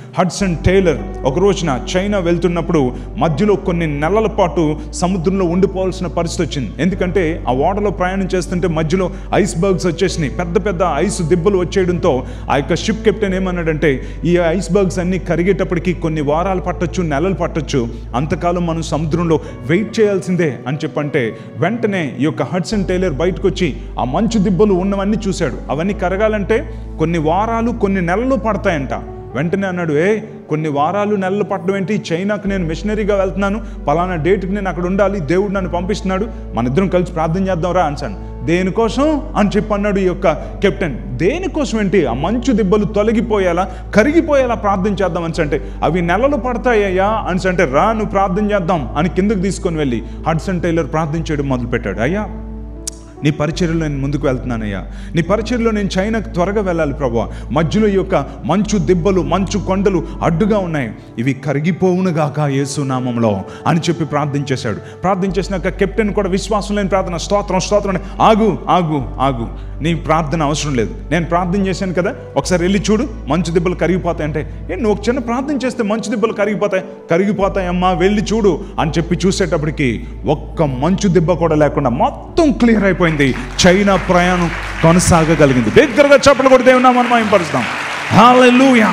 Hudson tailor ఒక రోజున China వెళ్తున్నప్పుడు మధ్యలో కొన్ని నెలల పాటు సముద్రంలో ఉండిపోవాల్సిన పరిస్థితి వచ్చింది ఎందుకంటే ఆ ఓడలో ప్రయాణం చేస్తుంటే మధ్యలో ఐస్ బర్గ్స్ వచ్చేసినాయి పెద్ద పెద్ద ఐస్ దిబ్బలు వచ్చేయడంతో ఆ యొక్క షిప్ కెప్టెన్ ఏమన్నాడంటే ఈ ఐస్ బర్గ్స్ అన్ని కరిగేటప్పటికి కొన్ని వారాలు పట్టొచ్చు నెలలు పట్టొచ్చు అంతకాలం మనం సముద్రంలో వెయిట్ చేయాల్సిందే అని చెప్పంటే వెంటనే ఈ యొక్క హడ్సన్ టైలర్ బయటకు వచ్చి ఆ మంచు దిబ్బలు ఉన్నవన్నీ చూశాడు అవన్నీ కరగాలంటే కొన్ని వారాలు కొన్ని నెలలు పడతాయంట వెంటనే అన్నాడు ఏ కొన్ని వారాలు నెలలు పట్టడం ఏంటి చైనాకు నేను మిషనరీగా వెళ్తున్నాను పలానా డేట్కి నేను అక్కడ ఉండాలి దేవుడు నన్ను పంపిస్తున్నాడు మన ఇద్దరం కలిసి ప్రార్థన చేద్దాం రా అనిసాను దేనికోసం అని చెప్పి అన్నాడు ఈ యొక్క కెప్టెన్ దేనికోసం ఏంటి ఆ మంచు దిబ్బలు తొలగిపోయేలా కరిగిపోయేలా ప్రార్థన చేద్దాం అని అంటే అవి నెలలు పడతాయ్యా అని అంటే రా నువ్వు ప్రార్థన చేద్దాం అని కిందకు తీసుకొని వెళ్ళి హడ్సన్ టైలర్ ప్రార్థన చేయడం మొదలుపెట్టాడు అయ్యా నీ పరిచర్యలో నేను ముందుకు వెళ్తున్నానయ్యా నీ పరిచర్యలో నేను చైనాకు త్వరగా వెళ్ళాలి ప్రభా మధ్యలో ఈ యొక్క మంచు దిబ్బలు మంచు కొండలు అడ్డుగా ఉన్నాయి ఇవి కరిగిపోవునుగాక యేసునామంలో అని చెప్పి ప్రార్థించేశాడు ప్రార్థించేసినాక కెప్టెన్ కూడా విశ్వాసం లేని ప్రార్థన స్తోత్రం స్తోత్రం అని ఆగు ఆగు ఆగు నీ ప్రార్థన అవసరం లేదు నేను ప్రార్థన చేశాను కదా ఒకసారి వెళ్ళి చూడు మంచు దిబ్బలు కరిగిపోతాయంటే ఏ నువ్వు ఒక చిన్న ప్రార్థన చేస్తే మంచు దిబ్బలు కరిగిపోతాయి కరిగిపోతాయమ్మా వెళ్ళి చూడు అని చెప్పి చూసేటప్పటికి ఒక్క మంచు దిబ్బ కూడా లేకుండా మొత్తం క్లియర్ అయిపోయింది చైనా ప్రయాణం కొనసాగగలిగింది దగ్గరగా చెప్పలు కూడా దేవుని మనం మహింపరుస్తాం హల్లెలూయా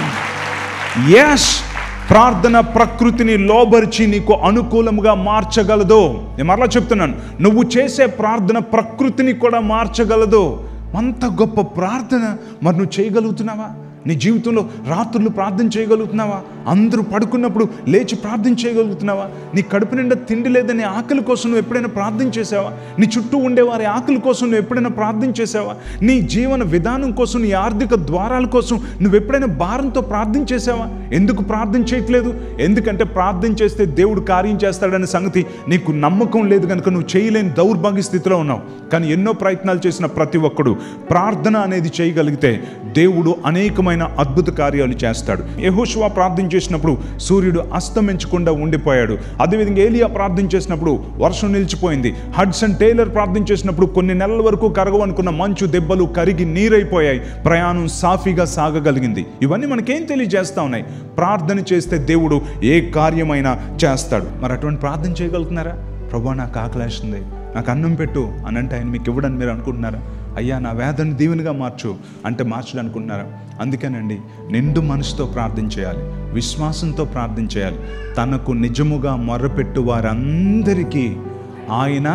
ఎస్ ప్రార్థన ప్రకృతిని లోబరిచి నీకు అనుకూలంగా మార్చగలదు నేను మరలా చెప్తున్నాను నువ్వు చేసే ప్రార్థన ప్రకృతిని కూడా మార్చగలదు అంత గొప్ప ప్రార్థన మరి నువ్వు చేయగలుగుతున్నావా నీ జీవితంలో రాత్రులు ప్రార్థన చేయగలుగుతున్నావా అందరూ పడుకున్నప్పుడు లేచి ప్రార్థన చేయగలుగుతున్నావా నీ కడుపు నిండా తిండి లేదని ఆకలి కోసం నువ్వు ఎప్పుడైనా ప్రార్థన చేసావా నీ చుట్టూ ఉండే వారి ఆకలి కోసం నువ్వు ఎప్పుడైనా ప్రార్థన చేసావా నీ జీవన విధానం కోసం నీ ఆర్థిక ద్వారాల కోసం నువ్వు ఎప్పుడైనా భారంతో ప్రార్థన చేసావా ఎందుకు ప్రార్థన చేయట్లేదు ఎందుకంటే ప్రార్థన చేస్తే దేవుడు కార్యం చేస్తాడనే సంగతి నీకు నమ్మకం లేదు కనుక నువ్వు చేయలేని దౌర్భాగ్య స్థితిలో ఉన్నావు కానీ ఎన్నో ప్రయత్నాలు చేసిన ప్రతి ఒక్కడు ప్రార్థన అనేది చేయగలిగితే దేవుడు అనేకమైన అద్భుత కార్యాలు చేస్తాడు యెహోషువ ప్రార్థన చేసినప్పుడు సూర్యుడు అస్తమించకుండా ఉండిపోయాడు అదేవిధంగా ఏలియా ప్రార్థన చేసినప్పుడు వర్షం నిలిచిపోయింది హడ్సన్ టైలర్ ప్రార్థన చేసినప్పుడు కొన్ని నెలల వరకు కరగవనుకున్న మంచు దెబ్బలు కరిగి నీరైపోయాయి ప్రయాణం సాఫీగా సాగగలిగింది ఇవన్నీ మనకేం తెలియజేస్తా ఉన్నాయి ప్రార్థన చేస్తే దేవుడు ఏ కార్యమైనా చేస్తాడు మరి అటువంటి ప్రార్థన చేయగలుగుతున్నారా ప్రభా నాకు ఆకలేస్తుంది నాకు అన్నం పెట్టు అని అంటే ఆయన మీకు ఇవ్వడని మీరు అనుకుంటున్నారా అయ్యా నా వేదన దీవెనగా మార్చు అంటే మార్చడం అనుకుంటున్నారా అందుకేనండి నిండు మనసుతో ప్రార్థన చేయాలి విశ్వాసంతో ప్రార్థన చేయాలి తనకు నిజముగా మొర్రపెట్టు వారందరికీ ఆయన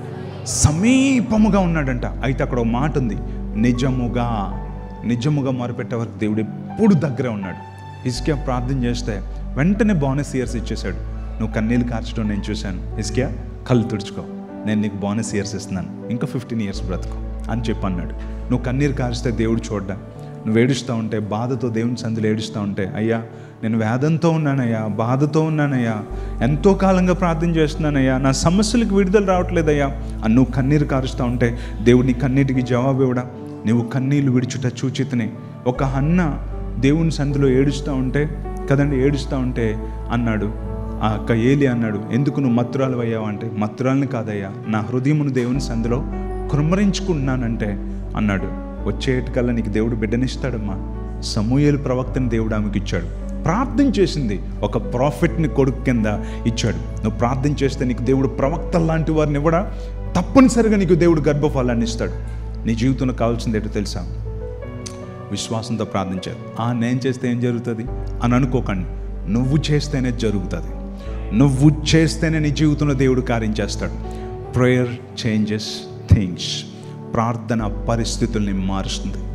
సమీపముగా ఉన్నాడంట అయితే అక్కడ ఒక మాట ఉంది నిజముగా నిజముగా మొరపెట్టే వరకు దేవుడు ఎప్పుడు దగ్గర ఉన్నాడు హిస్కియా ప్రార్థన చేస్తే వెంటనే బోనస్ ఇయర్స్ ఇచ్చేశాడు నువ్వు కన్నీళ్ళు కార్చడం నేను చూశాను హిస్కియా కళ్ళు తుడుచుకో నేను నీకు బోనస్ ఇయర్స్ ఇస్తున్నాను ఇంకా ఫిఫ్టీన్ ఇయర్స్ బ్రతుకు అని చెప్పి అన్నాడు నువ్వు కన్నీరు కారిస్తే దేవుడు చూడ్డా నువ్వు ఏడుస్తూ ఉంటే బాధతో దేవుని సందులో ఏడుస్తూ ఉంటే అయ్యా నేను వేదంతో ఉన్నానయ్యా బాధతో ఉన్నానయ్యా ఎంతో కాలంగా ప్రార్థన చేస్తున్నానయ్యా నా సమస్యలకు విడుదల రావట్లేదయ్యా అని నువ్వు కన్నీరు కారుస్తూ ఉంటే దేవుడు నీ కన్నీటికి జవాబు ఇవ్వడా నువ్వు కన్నీళ్ళు విడుచుట చూచితనే ఒక అన్న దేవుని సందులో ఏడుస్తూ ఉంటే కదండి ఏడుస్తూ ఉంటే అన్నాడు ఆ అక్క ఏలి అన్నాడు ఎందుకు నువ్వు మత్తురాలు అయ్యావు అంటే మత్తురాలని కాదయ్యా నా హృదయమును దేవుని సందులో కృమ్మరించుకుంటున్నానంటే అన్నాడు వచ్చేటికల్లా నీకు దేవుడు బిడ్డనిస్తాడమ్మా సమూయేలు ప్రవక్తని దేవుడు ఆమెకి ఇచ్చాడు ప్రార్థన చేసింది ఒక ప్రాఫిట్ని కొడుకు కింద ఇచ్చాడు నువ్వు ప్రార్థన చేస్తే నీకు దేవుడు ప్రవక్త లాంటి వారిని ఇవ్వడా తప్పనిసరిగా నీకు దేవుడు గర్భఫలాన్ని ఇస్తాడు నీ జీవితంలో కావాల్సింది ఏంటో తెలుసా విశ్వాసంతో ప్రార్థించారు ఆ నేను చేస్తే ఏం జరుగుతుంది అని అనుకోకండి నువ్వు చేస్తేనే జరుగుతుంది నువ్వు చేస్తేనే నీ జీవితంలో దేవుడు కార్యం చేస్తాడు ప్రేయర్ చేంజెస్ థింగ్స్ ప్రార్థన పరిస్థితుల్ని మారుస్తుంది